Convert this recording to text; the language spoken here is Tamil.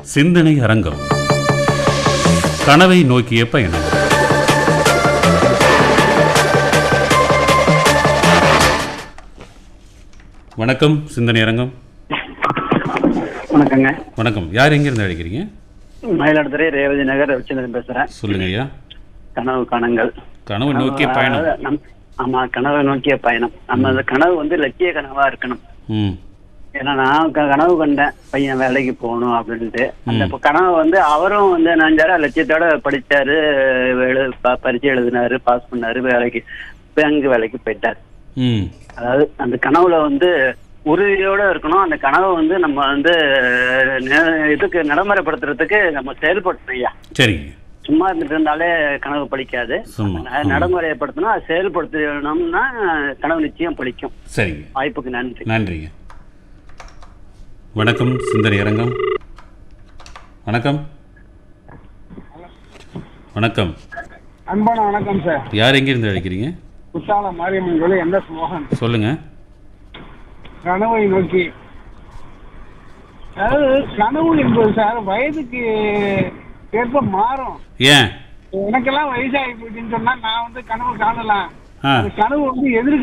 சிந்தனை அரங்கம் கனவை நோக்கிய பயணம் வணக்கம் சிந்தனை அரங்கம் வணக்கங்க வணக்கம் யார் எங்கிருந்து அழைக்கிறீங்க மயிலாடுதுறை ரேவதி நகர் ரவிச்சந்திரன் பேசுறேன் சொல்லுங்க ஐயா கனவு காணுங்கள் கனவை நோக்கிய பயணம் அதாவது நம்- ஆமா கனவை நோக்கிய பயணம் நம்ம அந்த கனவு வந்து லட்சிய கனவா இருக்கணும் ம் ஏன்னா நான் க- கனவு கண்டேன் பையன் வேலைக்கு போகணும் அப்படின்ட்டு அந்த ப- கனவு வந்து அவரும் வந்து நினைஞ்சாரு லட்சியத்தோட படிச்சாரு எழு- ப- பரீட்சை எழுதினாரு பாஸ் பண்ணாரு வேலைக்கு பேங்க் வேலைக்கு போயிட்டாரு ம் அதாவது அந்த கனவுல வந்து உறுதியோட இருக்கணும் அந்த கனவை வந்து நம்ம வந்து நெ- இதுக்கு நடைமுறைப்படுத்துறதுக்கு நம்ம செயல்படணும் ஐயா சரிங்க சும்மா இருந்துட்டு இருந்தாலே கனவு பழிக்காது சும்மா ந- நடைமுறைப்படுத்தணும் அதை செயல்படுத்தணும்னா கனவு நிச்சயம் பழிக்கும் சரிங்க வாய்ப்புக்கு நன்றி நன்றிங்க வணக்கம் சிந்தனை அரங்கம் வணக்கம் வணக்கம் அன்பான வணக்கம் சார் யார் எங்கிருந்து அழைக்கிறீங்க குத்தால மாரியம்மன் கோயில் எந்த மோகன் சொல்லுங்க கனவை நோக்கி அதாவது கனவு என்பது சார் வயதுக்கு ஏற்ப மாறும் ஏன் எனக்கெல்லாம் வயசாகி போச்சுன்னு சொன்னா நான் வந்து கனவு காணலாம் ஆ அந்த கனவு வந்து எதிர்கால